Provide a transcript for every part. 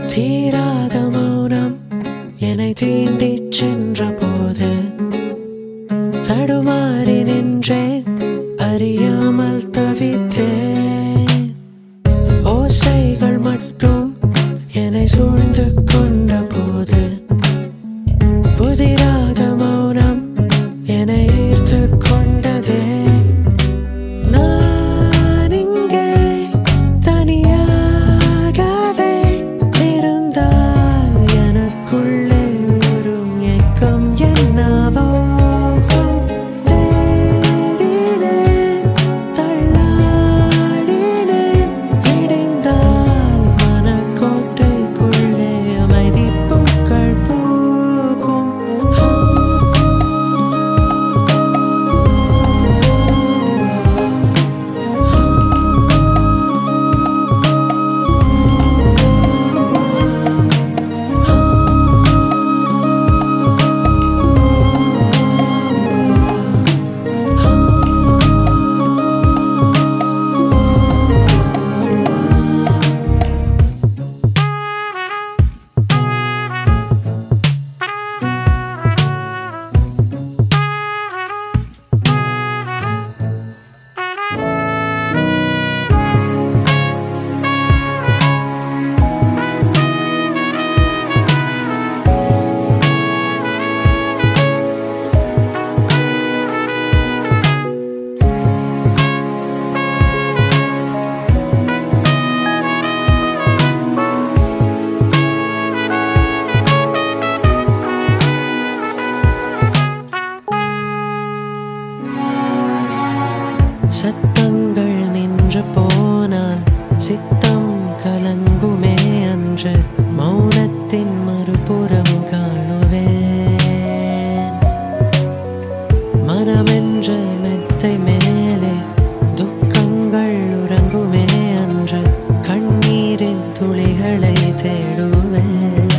தீராத மௌனம் என்னை தீண்டிச் சென்ற போது தடுமாறி நின்றேன் அறியாமல் தவித்தேன் ஓசைகள் மட்டும் என்னை சூழ்ந்து கொண்ட போது புதிராக மௌனம் என்னை ஈர்த்து கொண்டதே நான் இங்கே தனியாகவே இருந்தால் எனக்குள்ளே ஒரு ஏக்கம் என்னவோ தேடினேன் தள்ளாடினேன் விடிந்தால் மனக்கோட்டைக்குள்ளே அமைதி பூக்கள் பூக்கும் சத்தங்கள் நின்று போனால் சித்தம் கலங்குமே அன்று மௌனத்தின் மறுபுறம் காணுவேன் மனமென்ற மெத்தை மேலே துக்கங்கள் உறங்குமே அன்று கண்ணீரின் துளிகளை தேடுவேன்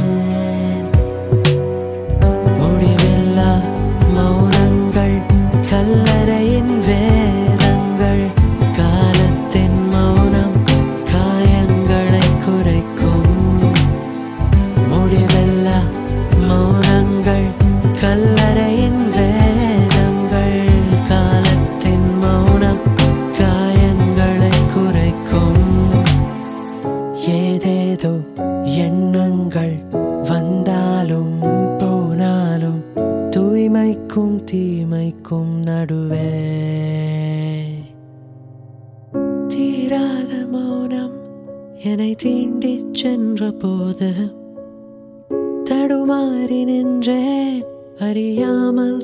முடிவில்லா மௌனங்கள் கல்லறையின் வேதங்கள் காலத்தின் மௌனம் காயங்களை குறைக்கும் முடிவில்லா மௌனங்கள் கல்லறையின் வேதங்கள் காலத்தின் மௌனம் காயங்களை குறைக்கும் ஏதேதோ எண்ணங்கள் வந்தாலும் போனாலும் தூய்மைக்கும் தீமைக்கும் நடுவே தீராத மௌனம் என்னை தீண்டிச் சென்ற போது தடுமாறி நின்றேன் அறியாமல்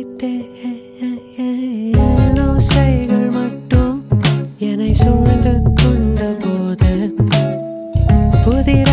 தவித்தேன் ஓசைகள் மட்டும் என்னை சூழ்ந்து கொண்ட போது புதிர